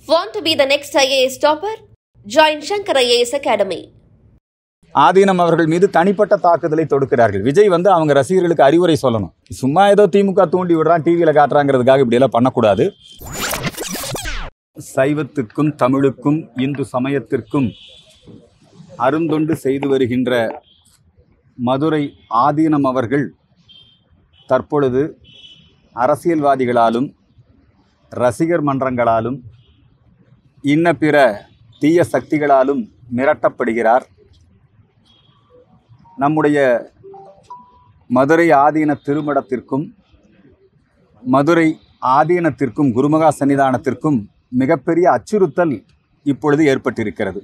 Want to be the next IAS topper? Join Shankar IAS Academy. ஆதீனம் அவர்கள் மீது தனிப்பட்ட தாக்குதலை தொடுக்கிறார்கள் விஜய் வந்து அவங்க ரசிகர்களுக்கு அறிவுரை சொல்லணும் சும்மா ஏதோ திமுக தூண்டி விடுறான் டிவியில் காட்டுறாங்கிறதுக்காக இப்படியெல்லாம் பண்ணக்கூடாது சைவத்துக்கும் தமிழுக்கும் இந்து சமயத்திற்கும் அருந்தொண்டு செய்து வருகின்ற மதுரை ஆதீனம் அவர்கள் தற்பொழுது அரசியல்வாதிகளாலும் ரசிகர் மன்றங்களாலும் இன்ன பிற தீய சக்திகளாலும் மிரட்டப்படுகிறார் நம்முடைய மதுரை ஆதீன திருமடத்திற்கும் மதுரை ஆதீனத்திற்கும் குருமகா சன்னிதானத்திற்கும் மிகப்பெரிய அச்சுறுத்தல் இப்பொழுது ஏற்பட்டிருக்கிறது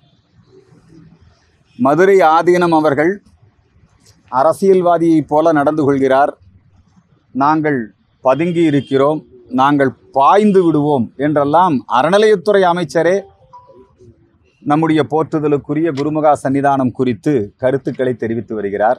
மதுரை ஆதீனம் அவர்கள் அரசியல்வாதியைப் போல நடந்து கொள்கிறார் நாங்கள் பதுங்கி இருக்கிறோம் நாங்கள் பாய்ந்து விடுவோம் என்றெல்லாம் அறநிலையத்துறை அமைச்சரே நம்முடைய போற்றுதலுக்குரிய குருமகா சன்னிதானம் குறித்து கருத்துக்களை தெரிவித்து வருகிறார்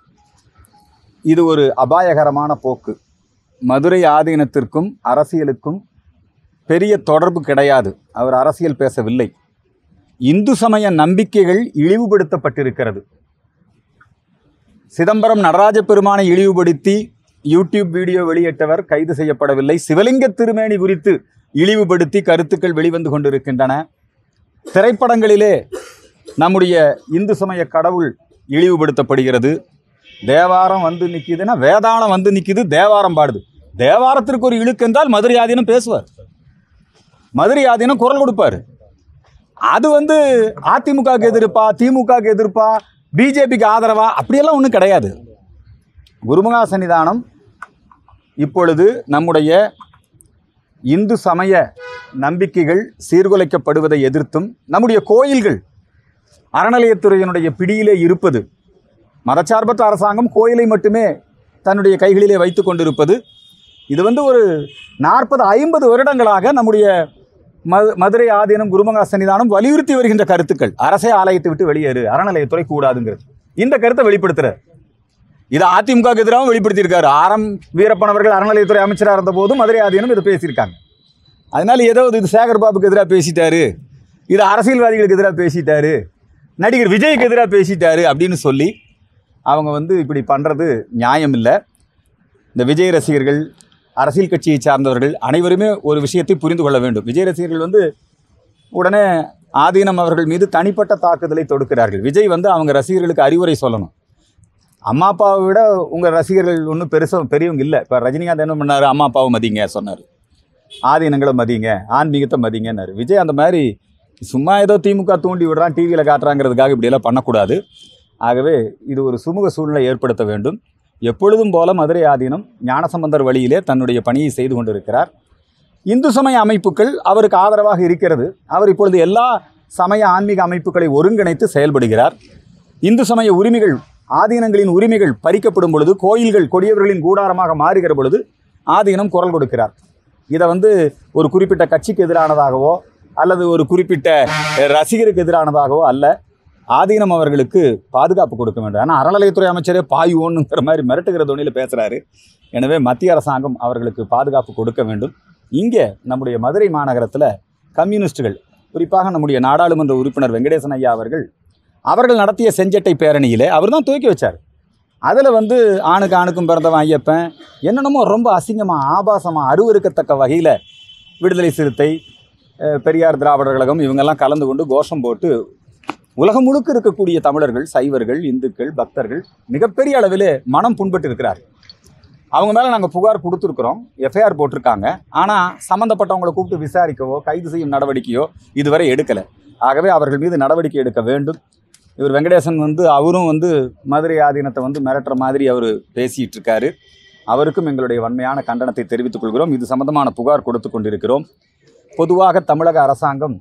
இது ஒரு அபாயகரமான போக்கு மதுரை ஆதீனத்திற்கும் அரசியலுக்கும் பெரிய தொடர்பு கிடையாது அவர் அரசியல் பேசவில்லை இந்து சமய நம்பிக்கைகள் இழிவுபடுத்தப்பட்டிருக்கிறது சிதம்பரம் நடராஜ பெருமானை இழிவுபடுத்தி யூடியூப் வீடியோ வெளியிட்டவர் கைது செய்யப்படவில்லை சிவலிங்க திருமேனி குறித்து இழிவுபடுத்தி கருத்துக்கள் வெளிவந்து கொண்டிருக்கின்றன திரைப்படங்களிலே நம்முடைய இந்து சமய கடவுள் இழிவுபடுத்தப்படுகிறது தேவாரம் வந்து நிற்கிதுன்னா வேதாளம் வந்து நிற்கிது தேவாரம் பாடுது தேவாரத்திற்கு ஒரு இழுக்கு என்றால் மதுரை ஆதீனம் பேசுவார் மதுரை ஆதீனம் குரல் கொடுப்பார் அது வந்து அதிமுகவுக்கு எதிர்ப்பா திமுகவுக்கு எதிர்ப்பா பிஜேபிக்கு ஆதரவா அப்படியெல்லாம் ஒன்றும் கிடையாது குருமகா சன்னிதானம் இப்பொழுது நம்முடைய இந்து சமய நம்பிக்கைகள் சீர்குலைக்கப்படுவதை எதிர்த்தும் நம்முடைய கோயில்கள் அறநிலையத்துறையினுடைய பிடியிலே இருப்பது மதச்சார்பற்ற அரசாங்கம் கோயிலை மட்டுமே தன்னுடைய கைகளிலே வைத்து கொண்டிருப்பது இது வந்து ஒரு நாற்பது ஐம்பது வருடங்களாக நம்முடைய ம மதுரை ஆதீனம் குருமகா சன்னிதானம் வலியுறுத்தி வருகின்ற கருத்துக்கள் அரசே ஆலயத்தை விட்டு வெளியேறு அறநிலையத்துறை கூடாதுங்கிறது இந்த கருத்தை வெளிப்படுத்துறார் இது அதிமுகவுக்கு எதிராகவும் வெளிப்படுத்தியிருக்காரு ஆரம் வீரப்பன் அவர்கள் அறநிலையத்துறை அமைச்சராக இருந்த போதும் மதுரை ஆதீனம் இதை பேசியிருக்காங்க அதனால ஏதோ இது சேகர் பாபுக்கு எதிராக பேசிட்டாரு இது அரசியல்வாதிகளுக்கு எதிராக பேசிட்டாரு நடிகர் விஜய்க்கு எதிராக பேசிட்டாரு அப்படின்னு சொல்லி அவங்க வந்து இப்படி பண்ணுறது நியாயம் இல்லை இந்த விஜய் ரசிகர்கள் அரசியல் கட்சியை சார்ந்தவர்கள் அனைவருமே ஒரு விஷயத்தை புரிந்து கொள்ள வேண்டும் விஜய் ரசிகர்கள் வந்து உடனே ஆதீனம் அவர்கள் மீது தனிப்பட்ட தாக்குதலை தொடுக்கிறார்கள் விஜய் வந்து அவங்க ரசிகர்களுக்கு அறிவுரை சொல்லணும் அம்மா அப்பாவை விட உங்கள் ரசிகர்கள் ஒன்றும் பெருசாக பெரியவங்க இல்லை இப்போ ரஜினிகாந்த் என்ன பண்ணார் அம்மா அப்பாவை மதிங்க சொன்னார் ஆதீனங்களை மதிங்க ஆன்மீகத்தை மதிங்கன்னாரு விஜய் அந்த மாதிரி சும்மா ஏதோ திமுக தூண்டி விடுறான் டிவியில் காட்டுறாங்கிறதுக்காக இப்படியெல்லாம் பண்ணக்கூடாது ஆகவே இது ஒரு சுமூக சூழ்நிலை ஏற்படுத்த வேண்டும் எப்பொழுதும் போல மதுரை ஆதீனம் ஞானசம்பந்தர் வழியிலே தன்னுடைய பணியை செய்து கொண்டிருக்கிறார் இந்து சமய அமைப்புகள் அவருக்கு ஆதரவாக இருக்கிறது அவர் இப்பொழுது எல்லா சமய ஆன்மீக அமைப்புகளை ஒருங்கிணைத்து செயல்படுகிறார் இந்து சமய உரிமைகள் ஆதீனங்களின் உரிமைகள் பறிக்கப்படும் பொழுது கோயில்கள் கொடியவர்களின் கூடாரமாக மாறுகிற பொழுது ஆதீனம் குரல் கொடுக்கிறார் இதை வந்து ஒரு குறிப்பிட்ட கட்சிக்கு எதிரானதாகவோ அல்லது ஒரு குறிப்பிட்ட ரசிகருக்கு எதிரானதாகவோ அல்ல ஆதீனம் அவர்களுக்கு பாதுகாப்பு கொடுக்க வேண்டும் ஆனால் அறநிலையத்துறை அமைச்சரே பாயுவோன்னுங்கிற மாதிரி மிரட்டுகிற தொனியில் பேசுகிறாரு எனவே மத்திய அரசாங்கம் அவர்களுக்கு பாதுகாப்பு கொடுக்க வேண்டும் இங்கே நம்முடைய மதுரை மாநகரத்தில் கம்யூனிஸ்டுகள் குறிப்பாக நம்முடைய நாடாளுமன்ற உறுப்பினர் வெங்கடேசன் ஐயா அவர்கள் அவர்கள் நடத்திய செஞ்சட்டை பேரணியிலே அவர் தான் தூக்கி வச்சார் அதில் வந்து ஆணுக்கு ஆணுக்கும் பிறந்தவன் ஐயப்பன் என்னென்னமோ ரொம்ப அசிங்கமாக ஆபாசமாக அருவருக்கத்தக்க வகையில் விடுதலை சிறுத்தை அஹ், பெரியார் திராவிடர் கழகம் இவங்கெல்லாம் கலந்து கொண்டு கோஷம் போட்டு உலகம் முழுக்க இருக்கக்கூடிய தமிழர்கள் சைவர்கள் இந்துக்கள் பக்தர்கள் மிகப்பெரிய அளவிலே மனம் புண்பட்டு இருக்கிறார் அவங்க மேலே நாங்கள் புகார் கொடுத்துருக்குறோம் எஃப்ஐஆர் போட்டிருக்காங்க ஆனால் சம்மந்தப்பட்டவங்களை கூப்பிட்டு விசாரிக்கவோ கைது செய்யும் நடவடிக்கையோ இதுவரை எடுக்கலை ஆகவே அவர்கள் மீது நடவடிக்கை எடுக்க வேண்டும் இவர் வெங்கடேசன் வந்து அவரும் வந்து மதுரை ஆதீனத்தை வந்து மிரட்டுற மாதிரி அவர் பேசிகிட்டு இருக்காரு அவருக்கும் எங்களுடைய வன்மையான கண்டனத்தை தெரிவித்துக் கொள்கிறோம் இது சம்பந்தமான புகார் கொடுத்து கொண்டிருக்கிறோம் பொதுவாக தமிழக அரசாங்கம்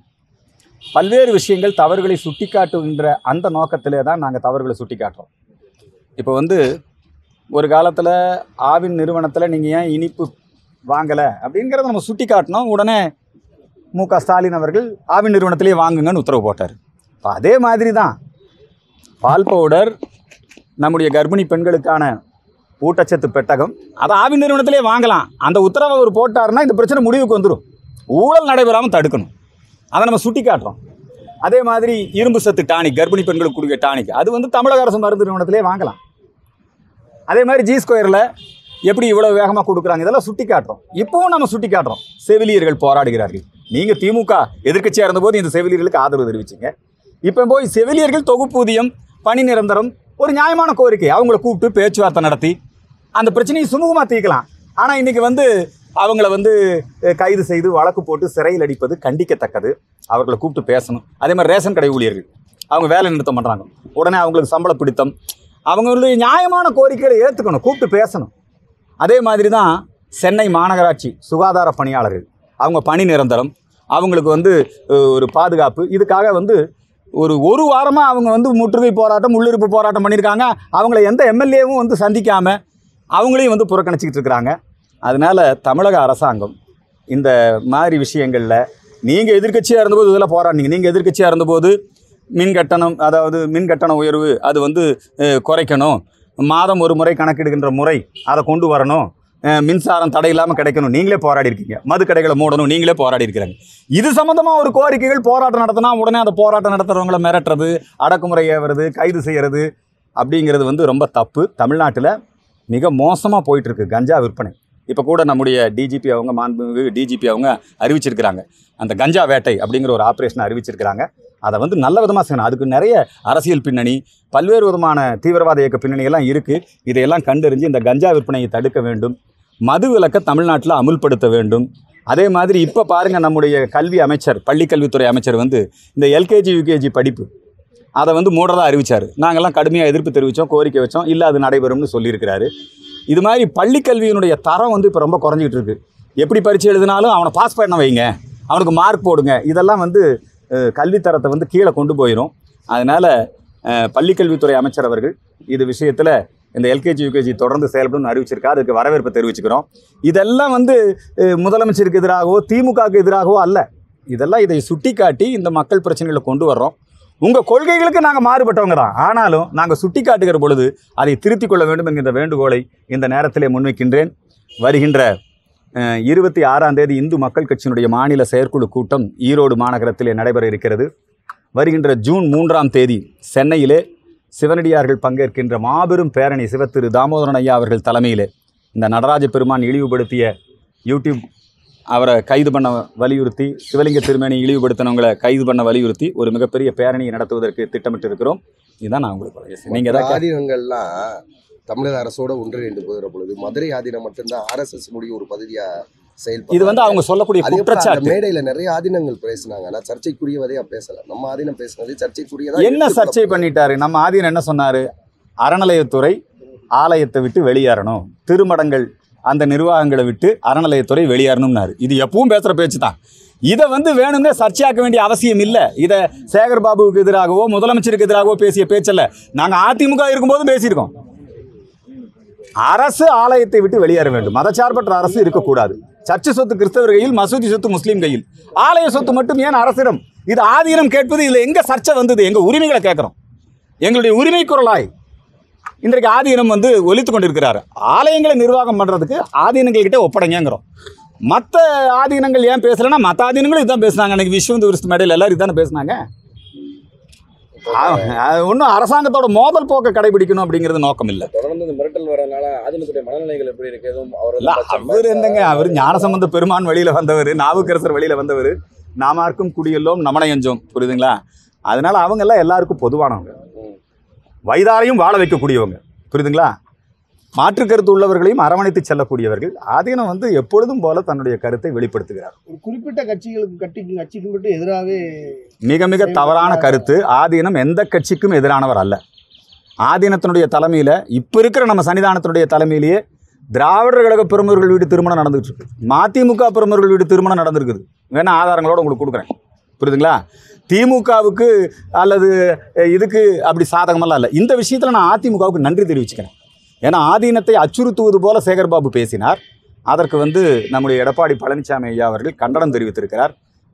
பல்வேறு விஷயங்கள் தவறுகளை சுட்டிக்காட்டுகின்ற அந்த நோக்கத்திலே தான் நாங்கள் தவறுகளை சுட்டிக்காட்டுறோம் இப்போ வந்து ஒரு காலத்தில் ஆவின் நிறுவனத்தில் நீங்கள் ஏன் இனிப்பு வாங்கலை அப்படிங்கிறத நம்ம சுட்டி காட்டினோம் உடனே மு க ஸ்டாலின் அவர்கள் ஆவின் நிறுவனத்திலே வாங்குங்கன்னு உத்தரவு போட்டார் இப்போ அதே மாதிரி தான் பால் பவுடர் நம்முடைய கர்ப்பிணி பெண்களுக்கான ஊட்டச்சத்து பெட்டகம் அதை ஆவின் நிறுவனத்திலே வாங்கலாம் அந்த உத்தரவை அவர் போட்டாருன்னா இந்த பிரச்சனை முடிவுக்கு வந்துடும் ஊழல் நடைபெறாமல் தடுக்கணும் அதை நம்ம சுட்டி காட்டுறோம் அதே மாதிரி இரும்பு சத்து டானிக் கர்ப்பிணி பெண்களுக்கு கொடுக்க டானிக் அது வந்து தமிழக அரசு மருந்து நிறுவனத்திலே வாங்கலாம் அதே மாதிரி ஜி ஸ்கொயரில் எப்படி இவ்வளோ வேகமாக கொடுக்குறாங்க இதெல்லாம் சுட்டி காட்டுறோம் இப்போவும் நம்ம சுட்டி காட்டுறோம் செவிலியர்கள் போராடுகிறார்கள் நீங்கள் திமுக எதிர்க்கட்சியாக இருந்தபோது இந்த செவிலியர்களுக்கு ஆதரவு தெரிவிச்சிங்க இப்போ போய் செவிலியர்கள் தொகுப்பூதியம் பணி நிரந்தரம் ஒரு நியாயமான கோரிக்கை அவங்கள கூப்பிட்டு பேச்சுவார்த்தை நடத்தி அந்த பிரச்சனையை சுமூகமாக தீர்க்கலாம் ஆனால் இன்றைக்கி வந்து அவங்கள வந்து அஹ், கைது செய்து வழக்கு போட்டு சிறையில் அடிப்பது கண்டிக்கத்தக்கது அவர்களை கூப்பிட்டு பேசணும் அதே மாதிரி ரேஷன் கடை ஊழியர்கள் அவங்க வேலை நிறுத்தம் பண்ணுறாங்க உடனே அவங்களுக்கு சம்பள பிடித்தம் அவங்களுடைய நியாயமான கோரிக்கைகளை ஏற்றுக்கணும் கூப்பிட்டு பேசணும் அதே மாதிரி தான் சென்னை மாநகராட்சி சுகாதார பணியாளர்கள் அவங்க பணி நிரந்தரம் அவங்களுக்கு வந்து அஹ், ஒரு பாதுகாப்பு இதுக்காக வந்து ஒரு ஒரு வாரமாக அவங்க வந்து முற்றுகை போராட்டம் உள்ளிருப்பு போராட்டம் பண்ணியிருக்காங்க அவங்கள எந்த எம்எல்ஏவும் வந்து சந்திக்காமல் அவங்களையும் வந்து புறக்கணிச்சிக்கிட்டு இருக்கிறாங்க அதனால் தமிழக அரசாங்கம் இந்த மாதிரி விஷயங்களில் நீங்கள் எதிர்க்கட்சியாக இருந்தபோது இதெல்லாம் போராடினீங்க நீங்கள் எதிர்க்கட்சியாக இருந்தபோது மின் கட்டணம் அதாவது மின் கட்டண உயர்வு அது வந்து அஹ், குறைக்கணும் மாதம் ஒரு முறை கணக்கெடுக்கின்ற முறை அதை கொண்டு வரணும் அஹ், மின்சாரம் தடை இல்லாமல் கிடைக்கணும் நீங்களே போராடி இருக்கீங்க மது கடைகளை மூடணும் நீங்களே போராடி இருக்கிறாங்க இது சம்மந்தமாக ஒரு கோரிக்கைகள் போராட்டம் நடத்தினா உடனே அந்த போராட்டம் நடத்துகிறவங்கள மிரட்டுறது அடக்குமுறை ஏவுறது கைது செய்கிறது அப்படிங்கிறது வந்து ரொம்ப தப்பு தமிழ்நாட்டில் மிக மோசமாக போயிட்டுருக்கு கஞ்சா விற்பனை இப்போ கூட நம்முடைய டிஜிபி அவங்க மாண்புமிகு டிஜிபி அவங்க அறிவிச்சிருக்கிறாங்க அந்த கஞ்சா வேட்டை அப்படிங்கிற ஒரு ஆப்ரேஷனை அறிவிச்சிருக்கிறாங்க அதை வந்து நல்ல விதமாக செய்யணும் அதுக்கு நிறைய அரசியல் பின்னணி பல்வேறு விதமான தீவிரவாத இயக்க பின்னணியெல்லாம் இருக்குது இதையெல்லாம் கண்டறிஞ்சு இந்த கஞ்சா விற்பனையை தடுக்க வேண்டும் மது விலக்கை தமிழ்நாட்டில் அமுல்படுத்த வேண்டும் அதே மாதிரி இப்போ பாருங்கள் நம்முடைய கல்வி அமைச்சர் பள்ளிக்கல்வித்துறை அமைச்சர் வந்து இந்த எல்கேஜி யூகேஜி படிப்பு அதை வந்து மூடதாக அறிவிச்சார் நாங்கள்லாம் கடுமையாக எதிர்ப்பு தெரிவித்தோம் கோரிக்கை வச்சோம் இல்லை அது நடைபெறும்னு சொல்லியிருக்கிறாரு இது மாதிரி பள்ளிக்கல்வியினுடைய தரம் வந்து இப்போ ரொம்ப குறைஞ்சிட்டு இருக்கு எப்படி பரீட்சை எழுதினாலும் அவனை பாஸ் பண்ண வைங்க அவனுக்கு மார்க் போடுங்க இதெல்லாம் வந்து அஹ், கல்வித்தரத்தை வந்து கீழே கொண்டு போயிடும் அதனால் பள்ளிக்கல்வித்துறை அமைச்சர் அவர்கள் இது விஷயத்தில் இந்த எல்கேஜி யூகேஜி தொடர்ந்து செயல்படும் அறிவிச்சிருக்கா அதுக்கு வரவேற்பு தெரிவிச்சுக்கிறோம் இதெல்லாம் வந்து அஹ், முதலமைச்சருக்கு எதிராகவோ திமுகவுக்கு எதிராகவோ அல்ல இதெல்லாம் இதை சுட்டிக்காட்டி இந்த மக்கள் பிரச்சனைகளை கொண்டு வர்றோம் உங்கள் கொள்கைகளுக்கு நாங்கள் மாறுபட்டவங்க தான் ஆனாலும் நாங்கள் சுட்டி காட்டுகிற பொழுது அதை திருத்திக் கொள்ள வேண்டும் என்கின்ற வேண்டுகோளை இந்த நேரத்திலே முன்வைக்கின்றேன் வருகின்ற அஹ், இருபத்தி ஆறாம் தேதி இந்து மக்கள் கட்சியினுடைய மாநில செயற்குழு கூட்டம் ஈரோடு மாநகரத்திலே நடைபெற இருக்கிறது வருகின்ற ஜூன் மூன்றாம் தேதி சென்னையிலே சிவனடியார்கள் பங்கேற்கின்ற மாபெரும் பேரணி சிவத்திரு தாமோதரன் ஐயா அவர்கள் தலைமையிலே இந்த நடராஜ பெருமான் இழிவுபடுத்திய யூடியூப் அவரை கைது பண்ண வலியுறுத்தி சிவலிங்க திருமேனி இழிவுபடுத்தினவங்களை கைது பண்ண வலியுறுத்தி ஒரு மிகப்பெரிய பேரணியை நடத்துவதற்கு திட்டமிட்டு இருக்கிறோம் இதுதான் நான் உங்களுக்கு பேசுகிறேன் நீங்கள் மற்ற ஏதாவது ஆதீனங்கள்லாம் தமிழக அரசோட ஒன்றிணைந்து போகிற பொழுது மதுரை ஆதீனம் மட்டும்தான் ஆர்எஸ்எஸ் முடிய ஒரு பகுதியா செயல்படுறாங்க இது வந்து அவங்க சொல்லக்கூடிய அதே போல அந்த குற்றச்சாட்டு மேடையில நிறைய ஆதீனங்கள் பேசினாங்க ஆனா சர்ச்சைக்குரியவதையா பேசல நம்ம ஆதீனம் பேசினது சர்ச்சைக்குரியதா என்ன எடுத்துக் சர்ச்சை பண்ணிட்டாரு நம்ம ஆதீனம் என்ன சொன்னாரு அறநிலையத்துறை ஆலயத்தை விட்டு வெளியேறணும் திருமடங்கள் அந்த நிர்வாகங்களை விட்டு அறநிலையத்துறை வெளியேறணும்னாரு இது எப்பவும் பேசுகிற பேச்சு தான் இதை வந்து வேணும்னே சர்ச்சையாக்க வேண்டிய அவசியம் இல்லை இதை சேகர் பாபுவுக்கு எதிராகவோ முதலமைச்சருக்கு எதிராகவோ பேசிய பேச்சல்ல நாங்கள் அதிமுக இருக்கும்போதும் பேசியிருக்கோம் அரசு ஆலயத்தை விட்டு வெளியேற வேண்டும் மதச்சார்பற்ற அரசு இருக்கக்கூடாது சர்ச்சை சொத்து கிறிஸ்தவர் கையில் மசூதி சொத்து முஸ்லீம் கையில் ஆலய சொத்து மட்டும் ஏன் அரசிடம் இது ஆதீனம் கேட்பது இதில் எங்க சர்ச்சை வந்தது எங்க உரிமைகளை கேட்குறோம் எங்களுடைய உரிமை குரலாய் இன்றைக்கு ஆதீனம் வந்து ஒலித்து கொண்டிருக்கிறார் ஆலயங்களை நிர்வாகம் பண்ணுறதுக்கு ஆதீனங்கள் கிட்ட ஒப்படைங்கிறோம் மற்ற ஆதீனங்கள் ஏன் பேசலைன்னா மற்ற ஆதீனங்களும் இதுதான் பேசுனாங்க அன்னைக்கு விஸ்வந்து விருஸ்து மேடையில் எல்லாரும் இதுதானே பேசுனாங்க ஒன்றும் அரசாங்கத்தோட மோதல் போக்கை கடைபிடிக்கணும் அப்படிங்கிறது நோக்கம் இல்லை தொடர்ந்து இந்த மிரட்டல் வரனால ஆதினத்துடைய மனநிலைகள் எப்படி இருக்கு எதுவும் அவர் இல்ல அவர் என்னங்க அவர் ஞானசம்பந்த பெருமான் வழியில வந்தவர் நாவுக்கரசர் வழியில வந்தவர் நாமார்க்கும் குடியெல்லோம் நமனையஞ்சோம் புரியுதுங்களா அதனால அவங்க எல்லாம் எல்லாருக்கும் பொதுவானவங்க வயதாரையும் வாழ வைக்கக்கூடியவங்க புரியுதுங்களா மாற்று கருத்து உள்ளவர்களையும் அரவணைத்து செல்லக்கூடியவர்கள் ஆதீனம் வந்து எப்பொழுதும் போல தன்னுடைய கருத்தை வெளிப்படுத்துகிறார் ஒரு குறிப்பிட்ட கட்சிகளுக்கு கட்சிக்கு கட்சிக்கு மட்டும் எதிராகவே மிக மிக தவறான கருத்து ஆதீனம் எந்த கட்சிக்கும் எதிரானவர் அல்ல ஆதீனத்தினுடைய தலைமையில் இப்போ இருக்கிற நம்ம சன்னிதானத்தினுடைய தலைமையிலேயே திராவிடர் கழக பிரமுகர்கள் வீடு திருமணம் நடந்துகிட்டு இருக்கு மதிமுக பிரமுகர்கள் வீடு திருமணம் நடந்திருக்குது வேணா ஆதாரங்களோட உங்களுக்கு கொடுக்குறேன் புரியுதுங்களா திமுகவுக்கு அல்லது அஹ், இதுக்கு அப்படி சாதகமெல்லாம் இல்லை இந்த விஷயத்தில் நான் அதிமுகவுக்கு நன்றி தெரிவிச்சுக்கிறேன் ஏன்னா ஆதீனத்தை அச்சுறுத்துவது போல சேகர்பாபு பேசினார் அதற்கு வந்து நம்முடைய எடப்பாடி பழனிசாமி ஐயா அவர்கள் கண்டனம் தெரிவித்திருக்கிறார்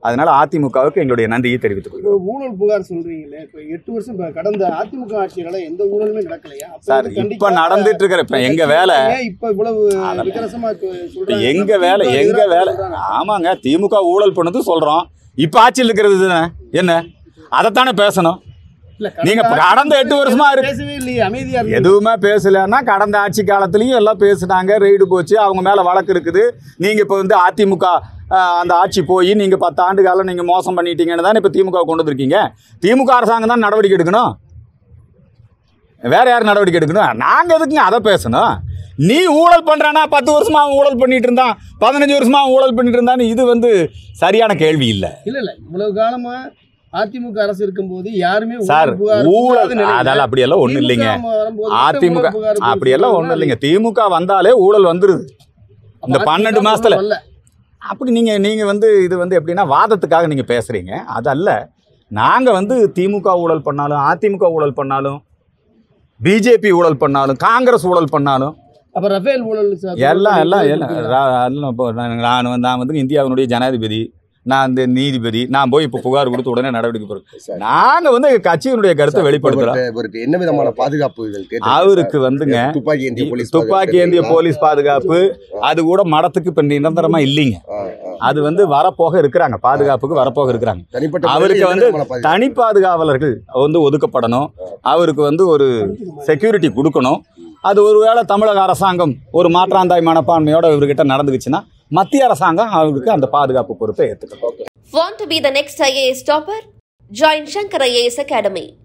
அதனால அதிமுகவுக்கு எங்களுடைய நன்றியை தெரிவித்துக் கொள்கிறோம் இப்போ ஊழல் புகார் சொல்றீங்களே இப்போ எட்டு வருஷம் இப்ப கடந்த அதிமுக ஆட்சியால எந்த ஊழலுமே நடக்கலையா அப்ப சார் வந்து இப்ப கண்டிப்பா- நடந்துட்டு இருக்கிற இப்ப எங்க வேலை ஏன் இப்ப இவ்வளவு அதெல்லாம் விகரசமா இப்ப இப்ப சொல்றாங்க? எங்க வேலை திமுக எங்க எதிராக வேலை சொல்றாங்க. ஆமாங்க திமுக ஊழல் பண்ணது சொல்றோம் இப்ப ஆட்சியில் இருக்கிறது தானே என்ன அதைத்தானே பேசணும் இல்ல, நீங்க கடந்த கடந்த எட்டு வருஷமா இருக்கு பேசவே இல்லையே அமைதியா இருக்கு எதுவுமே பேசலைன்னா கடந்த ஆட்சி காலத்துலயும் எல்லாம் பேசுனாங்க ரெய்டு போச்சு அவங்க மேல வழக்கு இருக்குது நீங்க இப்ப வந்து அதிமுக ஆஹ், அந்த ஆட்சி போய் நீங்க பத்து ஆண்டு காலம் நீங்க மோசம் பண்ணிட்டீங்கன்னு தானே இப்ப திமுக கொண்டு வந்திருக்கீங்க திமுக அரசாங்கம் தான் நடவடிக்கை எடுக்கணும் வேற யார் நடவடிக்கை எடுக்கணும் நாங்க எதுக்குங்க அதை பேசணும் நீ ஊழல் பண்றானா பத்து வருஷமா அவன் ஊழல் பண்ணிட்டு இருந்தான் பதினஞ்சு வருஷமா அவன் ஊழல் பண்ணிட்டு இருந்தான்னு இது வந்து சரியான கேள்வி இல்லை இல்ல இல்ல இவ்வளவு காலமா அதிமுக அரசு இருக்கும்போது யாருமே ஊழல் சார் புகார் ஊழல் கூடாத நிலையில அதெல்லாம் அப்படியெல்லாம் ஒண்ணும் திமுக இல்லைங்க வரும்போது மட்டும் அதிமுக ஊழல் புகார் கூடாது அப்படியெல்லாம் சொல்றாங்க. ஒன்றும் இல்லைங்க திமுக வந்தாலே ஊழல் வந்துருது அப்ப இந்த அதிமுக பன்னெண்டு ஊழல் மாசத்துல வரல. அப்படி நீங்கள் நீங்கள் வந்து இது வந்து எப்படின்னா வாதத்துக்காக நீங்கள் பேசுகிறீங்க அதல்ல நாங்கள் வந்து திமுக ஊழல் பண்ணாலும் அதிமுக ஊழல் பண்ணாலும் பிஜேபி ஊழல் பண்ணாலும் காங்கிரஸ் ஊழல் பண்ணாலும் அப்ப ரஃபேல் ஊழல் சார் எல்லாம் எல்லாம் எல்லாம் கொடுத்தீங்களா? ரா- எல்லாம் இப்போ நான் நான் வந்து நான் வந்து இந்தியாவினுடைய ஜனாதிபதி நான் இந்த நீதிபதி நான் போய் இப்போ புகார் கொடுத்து உடனே நடவடிக்கை போகிறோம் சார். நாங்கள் வந்து கட்சியினுடைய கருத்தை வெளிப்படுத்துகிறோம் இவருக்கு- இவருக்கு என்ன விதமான பாதுகாப்பு இதுகள் கேட்டிருக்கீங்க அவருக்கு சார்? வந்துங்க துப்பாக்கி ஏந்திய போலீஸ் துப்பாக்கி ஏந்திய பாதுகாப்பு போலீஸ் பாதுகாப்பு அது கூட மடத்துக்கு இப்போ நிரந்தரமா இல்லைங்க ஆ, ஆ. அது வந்து வரப்போக இருக்கிறாங்க பாதுகாப்புக்கு வரப்போக இருக்கிறாங்க தனிப்பட்ட அவருக்கு முறையில் வந்து என்ன விதமான பாதுகாப்பு? தனி பாதுகாவலர்கள் வந்து ஒதுக்கப்படணும் அவருக்கு வந்து ஒரு செக்யூரிட்டி கொடுக்கணும் அது ஒருவேளை தமிழக அரசாங்கம் ஒரு மாற்றாந்தாய் மனப்பான்மையோட இவர்கிட்ட நடந்துக்குச்சுன்னா மத்திய அரசாங்கம் அவருக்கு அந்த பாதுகாப்பு பொறுப்பை ஏற்றுக்கணும் Want to be the next IAS topper? Join Shankar IAS Academy.